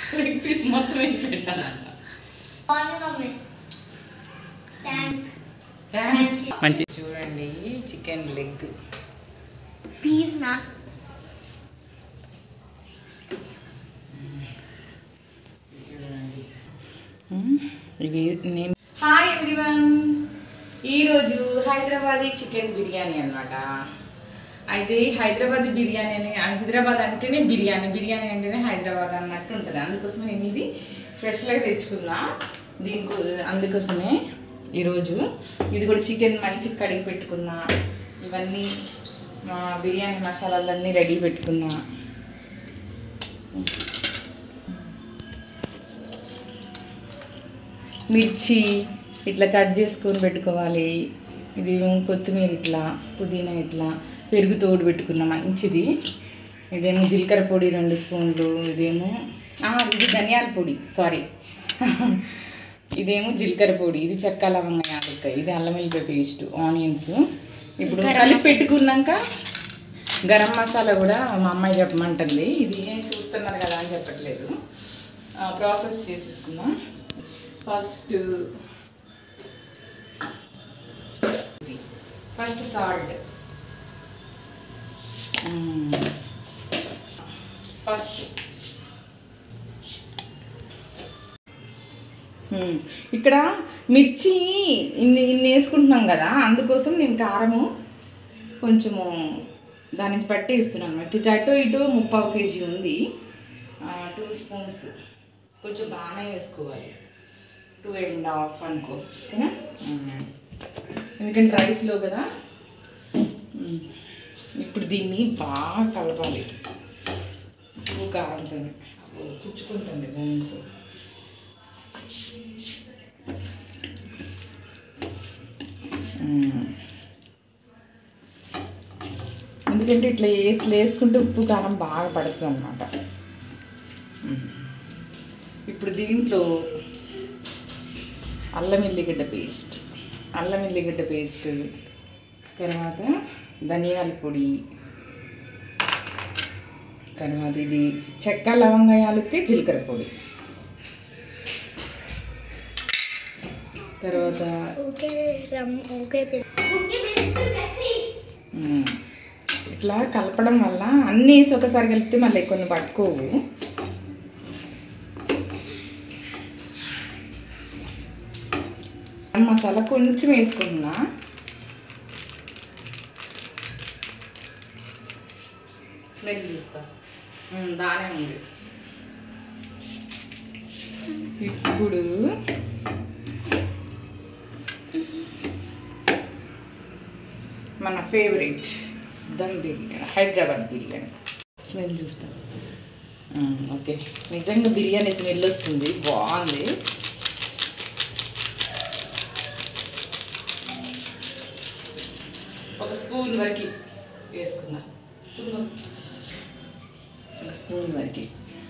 Leg piece మొత్తం వేసి పెట్టాలంట బాగుంది మమ్మీ థ్యాంక్ థ్యాంక్ యూ మంచి చూడండి చికెన్ లెగ్ ప్లీజ్ నా చూడండి ఇవి నేను హాయ్ ఎవ్రీవన్ ఈరోజు హైదరాబాదీ చికెన్ బిర్యానీ అన్నమాట అయితే హైదరాబాద్ బిర్యానీ అని హైదరాబాద్ అంటేనే బిర్యానీ బిర్యానీ అంటేనే హైదరాబాద్ అన్నట్టు ఉంటుంది అందుకోసమే నేను ఇది స్పెషల్గా తెచ్చుకున్నా దీనికో అందుకోసమే ఈరోజు ఇది కూడా చికెన్ మంచిగా కడిగి పెట్టుకున్నా ఇవన్నీ మా బిర్యానీ మసాలాలన్నీ రెడీ పెట్టుకున్నా మిర్చి ఇట్లా కట్ చేసుకొని పెట్టుకోవాలి ఇది కొత్తిమీర ఇట్లా పుదీనా ఇట్లా పెరుగు తోడు పెట్టుకున్న మంచిది ఇదేమో జీలకర్ర పొడి రెండు స్పూన్లు ఇదేమో ఆ, ఇది ధనియాల పొడి సారీ ఇదేమో జీలకర్ర పొడి ఇది చెక్క లవంగ యాలక్కాయ ఇది అల్లం వెల్లిపాయ పేస్ట్ ఆనియన్స్ ఇప్పుడు కలిపి పెట్టుకున్నాక గరం మసాలా కూడా మా అమ్మాయి చెప్పమంటుంది ఇది ఏం చూస్తున్నారు కదా అని చెప్పట్లేదు ఆ, ప్రాసెస్ చేసేసుకుందాం ఫస్ట్ ఫస్ట్ సాల్ట్ ఫస్ట్ ఇక్కడ మిర్చి ఇన్ని ఇన్ని వేసుకుంటున్నాం కదా అందుకోసం నేను కారము కొంచెము దాని నుంచి పట్టి ఇస్తున్నాను అనమాట ఇటు అటు ఇటు ముప్పావు కేజీ ఉంది టూ స్పూన్స్ కొంచెం బాగానే వేసుకోవాలి టూ అండ్ హాఫ్ అనుకో ఓకేనా మ్మ్. ఎందుకంటే రైస్లో కదా మ్మ్. ఇప్పుడు దీన్ని బాగా కలపాలి ఉప్పు కారంతో పుచ్చుకుంటుంది బోన్స్ మ్మ్. ఎందుకంటే ఇట్లా వే- ఇట్లా వేసుకుంటే ఉప్పు కారం బాగా పడుతుంది అనమాట ఇప్పుడు దీంట్లో అల్లం ఎల్లిగడ్డ పేస్ట్ అల్లం ఎల్లిగడ్డ పేస్ట్ తర్వాత ధనియాల పొడి తర్వాత ఇది చెక్క లవంగాయాలకి జీలకర్ర పొడి తర్వాత ఓకే రమ్ ఓకే మ్మ్. ఇట్లా కలపడం వల్ల అన్నీ వేసి ఒకసారి కలిపితే మళ్ళీ కొన్ని పట్టుకోవు మసాలా కొంచెం వేసుకున్నా స్మెల్ చూస్తా మ్మ్, బాగానే ఉంది ఇప్పుడు మన ఫేవరెట్ దమ్ బిర్యానీ హైదరాబాద్ బిర్యానీ స్మెల్ చూస్తాం ఓకే నిజంగా బిర్యానీ స్మెల్ వస్తుంది బాగుంది ఒక స్పూన్ వరకు వేసుకున్నా స్పూన్ వస్తుంది ఒక స్పూన్ వరకు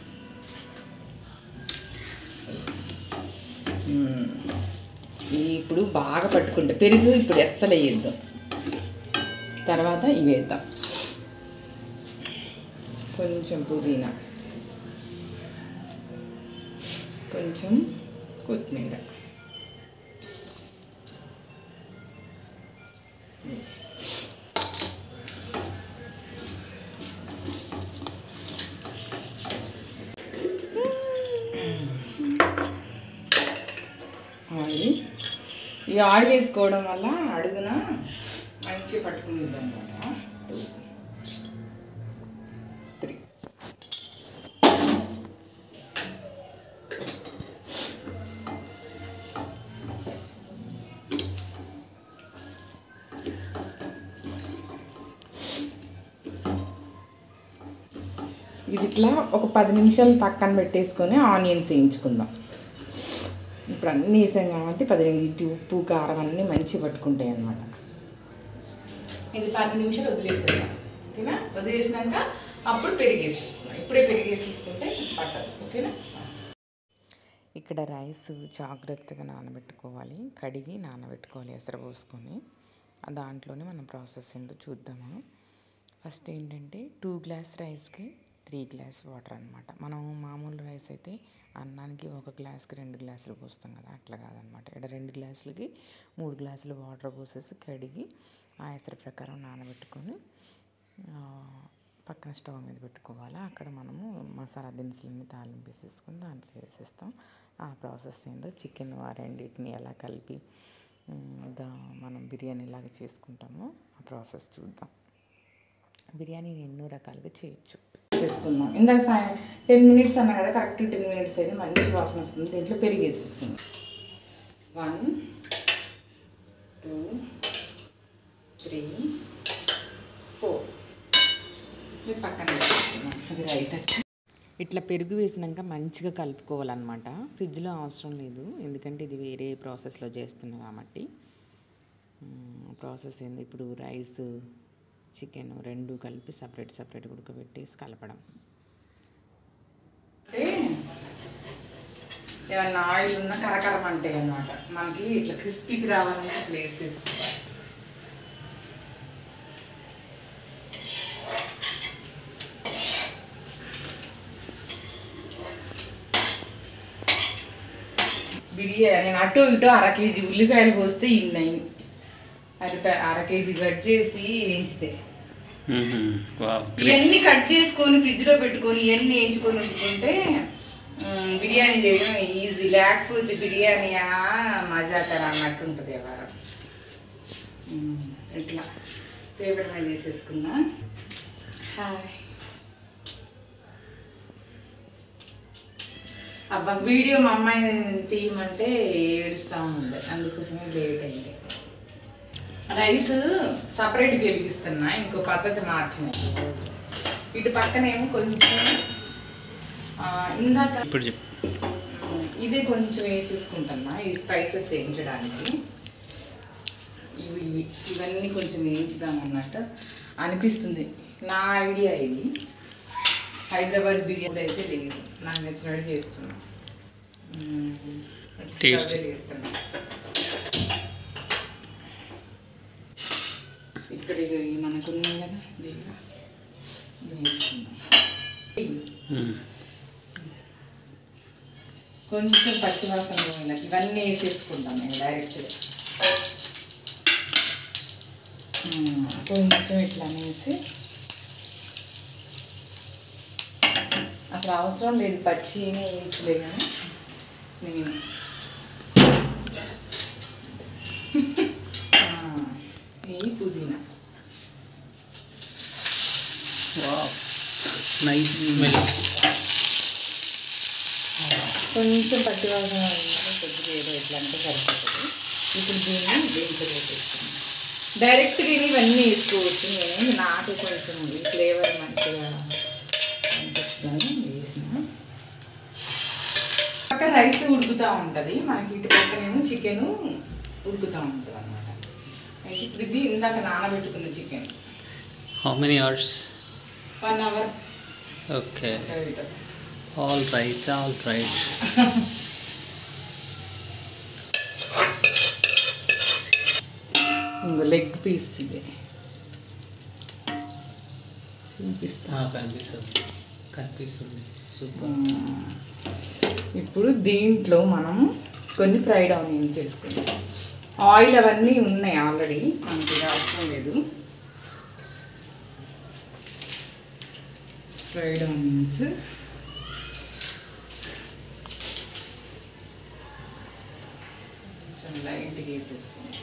మ్మ్. ఈ ఇప్పుడు బాగా పట్టుకుంటే పెరుగు ఇప్పుడు ఎస్సలు వేయద్దు తర్వాత ఇవి వేద్దాం కొంచెం పుదీనా కొంచెం కొత్తిమీర ఆయిల్ ఈ ఆయిల్ వేసుకోవడం వల్ల అడుగున మంచిగా పట్టుకునిద్ది అనమాట త్రీ ఇది ఇట్లా ఒక పది నిమిషాలు పక్కన పెట్టేసుకొని ఆనియన్స్ వేయించుకుందాం ఇప్పుడు అన్నీ వేసాం కాబట్టి పది ఇటు ఉప్పు కారం అన్నీ మంచిగా పట్టుకుంటాయి అన్నమాట ఇది పది నిమిషాలు వదిలేసేద్దాం ఓకేనా వదిలేసినాక అప్పుడు పెరిగేసేసుకున్నాం ఇప్పుడే పెరిగేసేసుకుంటే పట్టదు ఓకేనా ఇక్కడ రైస్ జాగ్రత్తగా నానబెట్టుకోవాలి కడిగి నానబెట్టుకోవాలి ఎసరు పోసుకొని ఆ దాంట్లోనే మనం ప్రాసెస్ ఏంటో చూద్దాము ఫస్ట్ ఏంటంటే టూ గ్లాస్ రైస్కి త్రీ గ్లాస్ వాటర్ అనమాట మనం మామూలు రైస్ అయితే అన్నానికి ఒక గ్లాస్కి రెండు గ్లాసులు పోస్తాం కదా అట్లా కాదనమాట ఇక్కడ రెండు గ్లాసులకి మూడు గ్లాసులు వాటర్ పోసేసి కడిగి ఆ ఎసరు ప్రకారం నానబెట్టుకొని ఆ, పక్కన స్టవ్ మీద పెట్టుకోవాలి అక్కడ మనము మసాలా దినుసులన్నీ తాలింపు వేసేసుకొని దాంట్లో వేసేస్తాం ఆ ప్రాసెస్ ఏందో చికెన్ ఆ రెండింటిని ఎలా కలిపి ఉమ్, దా మనం బిర్యానీ లాగా చేసుకుంటామో ఆ ప్రాసెస్ చూద్దాం బిర్యానీని ఎన్నో రకాలుగా చేయొచ్చు వేసేసుకుందాం ఇందాక ఫైవ్ టెన్ మినిట్స్ అన్నా కదా కరెక్ట్ టెన్ మినిట్స్ అయితే మంచి వాసన వస్తుంది దీంట్లో పెరిగి వేసేసుకుందాం వన్ టూ త్రీ ఫోర్ ఇది పక్కన వేసేసుకుందాం అది రైట్ ఇట్లా పెరుగు వేసినాక మంచిగా కలుపుకోవాలన్నమాట ఫ్రిడ్జ్లో అవసరం లేదు ఎందుకంటే ఇది వేరే ప్రాసెస్లో చేస్తున్నా కాబట్టి మ్మ్, ప్రాసెస్ ఏంది ఇప్పుడు రైస్ చికెన్ రెండు కలిపి సపరేట్ సపరేట్ ఉడకబెట్టేసి కలపడం అంటే ఏమన్నా ఆయిల్ ఉన్న కరకరం అంటే అనమాట మనకి ఇట్లా క్రిస్పీకి రావాలని ఇట్లా వేసేసుకోవాలి బిర్యానీ నేను అటు ఇటు అర కేజీ ఉల్లిపాయలు కోస్తే ఇన్నాయి అర అర కేజీ కట్ చేసి వేయించితే వావ్ ఇవన్నీ కట్ చేసుకొని ఫ్రిడ్జ్లో పెట్టుకొని ఇవన్నీ వేయించుకొని ఉంచుకుంటే మ్, బిర్యానీ చేయడం ఈజీ లేకపోతే బిర్యానీయా మజాకర అన్నట్టు ఉంటుంది ఎవరు ఇట్లా పేపర్ మీద వేసేసుకున్నా హాయ్ అబ్బా వీడియో మా అమ్మాయిని తీయమంటే ఏడుస్తూ ఉంది అందుకోసమే లేట్ అయింది రైస్ సపరేట్గా వెలిగిస్తున్నా ఇంకో పద్ధతి మార్చిన ఇటు పక్కనేమో కొంచెం ఆ, ఇందాక ఇప్పుడు చెప్పు ఉమ్, ఇదే కొంచెం వేసేసుకుంటున్నా ఈ స్పైసెస్ వేయించడానికి ఇవి ఇవి ఇవన్నీ కొంచెం వేయించుదాం అన్నట్టు అనిపిస్తుంది నా ఐడియా ఇది హైదరాబాద్ బిర్యానీ అయితే లేదు నాకు నచ్చినట్టు చేస్తున్నా ఉమ్, Tasty. అవే చేస్తున్నా ఇక్కడ ఇవి మనకు ఉన్నాయి కదా దీనిలో ఇవి వేసుకుందాం మ్మ్. కొంచెం పచ్చివాసన పోయిన ఇవన్నీ వేసేసుకుంటాం మేము డైరెక్ట్గా ఉమ్, కొంచెం ఇట్లా అనేసి అసలు అవసరం లేదు పచ్చినే వేయించలే కానీ నేను ఆ, ఈ పుదీనా వావ్ నైస్ స్మెల్ కొంచెం పచ్చివాసన ఉంటే కొద్దిగా ఏదో ఎట్లా అంటే సరిపోతుంది ఇప్పుడు దీన్ని దీంట్లో వేసేస్తాను డైరెక్ట్గా ఇవన్నీ వేసుకోవచ్చు నేను నాకు కొంచెం ఈ ఫ్లేవర్ మంచిగా అనిపిస్తుందని వేసిన పక్క రైస్ ఉడుకుతూ ఉంటుంది మనకి ఇటు పక్కనేమో చికెన్ ఉడుకుతూ ఉంటుంది అనమాట అయితే ఇప్పుడు ఇది ఇందాక నానబెట్టుకున్న chicken how many hours one hour okay all right all right ఇంకో లెగ్ పీస్ ఇది చూపిస్తా కనిపిస్తుంది కనిపిస్తుంది సూపర్ ఇప్పుడు దీంట్లో మనం కొన్ని ఫ్రైడ్ ఆనియన్స్ వేసుకుందాం ఆయిల్ అవన్నీ ఉన్నాయి ఆల్రెడీ మనకి ఇది అవసరం లేదు ఫ్రైడ్ ఆనియన్స్ కొంచెం లైట్గా వేసేసుకుందాం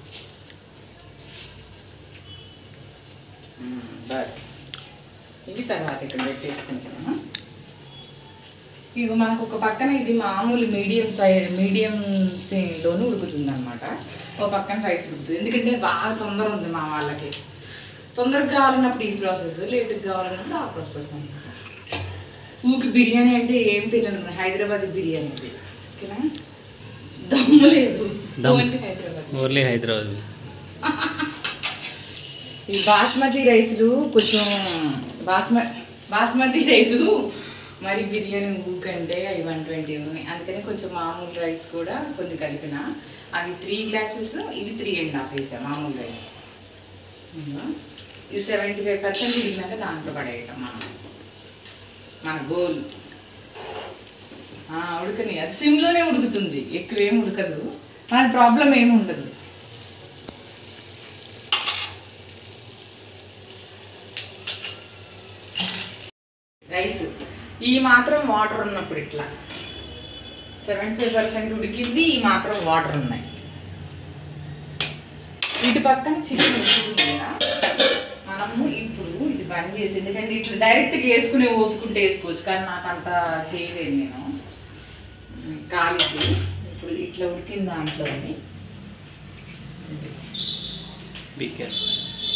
మ్మ్, బస్ ఇవి తర్వాత ఇక్కడ పెట్టేసుకుంటాము ఇక మనకు ఒక పక్కన ఇది మామూలు మీడియం సైజ్ మీడియం లోను ఉడుకుతుంది అనమాట ఒక పక్కన రైస్ ఉడుకుతుంది ఎందుకంటే బాగా తొందర ఉంది మా వాళ్ళకి తొందరగా కావాలన్నప్పుడు ఈ ప్రాసెస్ లేట్గా కావాలన్నప్పుడు ఆ ప్రాసెస్ అనమాట ఊకి బిర్యానీ అంటే ఏం తినను హైదరాబాద్ బిర్యానీ ఇది ఓకేనా దమ్ము లేదు దమ్. ఓన్లీ హైదరాబాద్ ఓన్లీ హైదరాబాద్ ఈ బాస్మతి రైసులు కొంచెం బాస్మ బాస్మతి రైసు మరి బిర్యానీ ఊకంటే అవి వన్ ట్వంటీ ఉన్నాయి అందుకని కొంచెం మామూలు రైస్ కూడా కొన్ని కలిపిన అవి త్రీ గ్లాసెస్ ఇవి త్రీ అండ్ హాఫ్ వేసాం మామూలు రైస్ ఇదిగో. ఇది సెవెంటీ ఫైవ్ పర్సెంట్ మిగిలినాక దాంట్లో పడేయటం మనం మన గోల్ ఆ, ఉడకని అది సిమ్లోనే ఉడుకుతుంది ఎక్కువేం ఉడకదు మనకి ప్రాబ్లం ఏమి ఉండదు రైస్ ఈ మాత్రం వాటర్ ఉన్నప్పుడు ఇట్లా సెవెంటీ ఫైవ్ పర్సెంట్ ఉడికింది ఈ మాత్రం వాటర్ ఉన్నాయి ఇటు పక్కన చికెన్ ఉడుకుతుంది కదా మనము ఇప్పుడు ఇది బంద్ చేసి ఎందుకంటే ఇట్లా డైరెక్ట్గా వేసుకునే ఓపుకుంటే వేసుకోవచ్చు కానీ నాకు అంత చేయలేను నేను కాలికి ఇప్పుడు ఇట్లా ఉడికిన దాంట్లోని బీ కేర్ఫుల్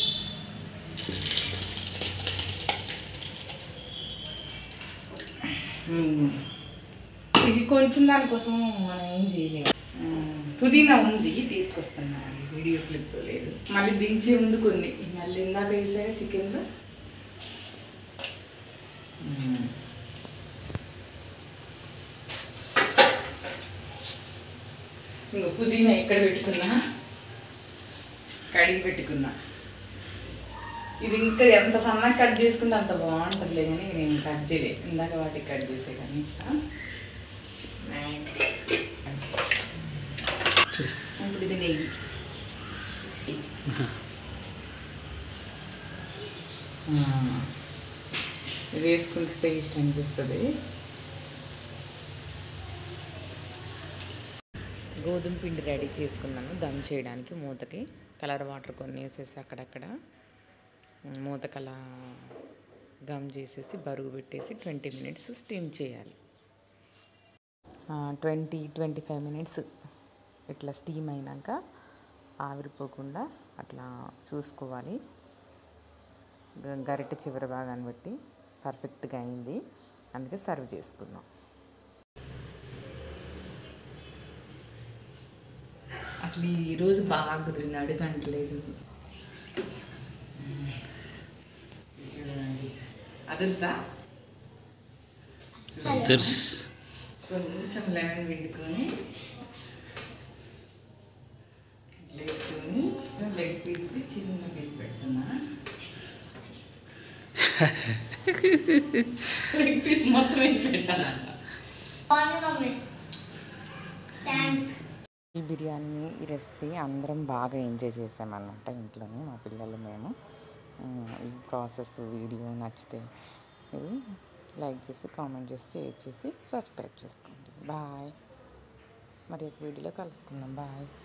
మ్మ్. ఇది కొంచెం దానికోసం మనం ఏం చేయలేము మ్మ్. పుదీనా ఉంది తీసుకొస్తున్నా వీడియో క్లిప్ లేదు మళ్ళీ దించే ముందు కొన్ని మళ్ళీ ఇందాక వేసాగా చికెన్లో ఇంకో పుదీనా ఎక్కడ పెట్టుకున్నా కడిగి పెట్టుకున్నా ఇది ఇంకా ఎంత సన్నగా కట్ చేసుకుంటే అంత బాగుంటుందిలే కానీ నేను కట్ చేయలేదు ఇందాక వాటికి కట్ చేసే కానీ నెక్స్ట్ ఇప్పుడు ఇది నెయ్యి ఆ, ఇది వేసుకుంటే టేస్ట్ అనిపిస్తుంది గోధుమ పిండి రెడీ చేసుకున్నాను దమ్ చేయడానికి మూతకి కలర్ వాటర్ కొన్ని వేసేసి అక్కడక్కడ మూతకు అలా గమ్ చేసేసి బరువు పెట్టేసి ట్వంటీ మినిట్స్ స్టీమ్ చేయాలి ట్వంటీ ట్వంటీ ఫైవ్ మినిట్స్ ఇట్లా స్టీమ్ అయినాక ఆవిరిపోకుండా అట్లా చూసుకోవాలి గ- గరిటె చివరి భాగాన్ని బట్టి పర్ఫెక్ట్గా అయింది అందుకే సర్వ్ చేసుకుందాం అసలు ఈరోజు బాగా కుదిరింది అడుగంటలేదు చూడండి అదుర్సా దిర్స్ కొంచెం లెమన్ పిండుకొని ఇట్లా వేసుకొని లెగ్ పీస్ది చిన్న పీస్ పెడుతున్నా లెగ్ పీస్ మొత్తం వేసి పెట్టాలి బాగుంది మమ్మీ థ్యాంక్ ఈ బిర్యానీ ఈ రెసిపీ అందరం బాగా ఎంజాయ్ చేసామన్నమాట ఇంట్లోనే మా పిల్లలు మేము ఉమ్, ఈ ప్రాసెస్ వీడియో నచ్చితే మీరు లైక్ చేసి కామెంట్ చేసి షేర్ చేసి సబ్స్క్రైబ్ చేసుకోండి బాయ్ మరి ఒక వీడియోలో కలుసుకుందాం బాయ్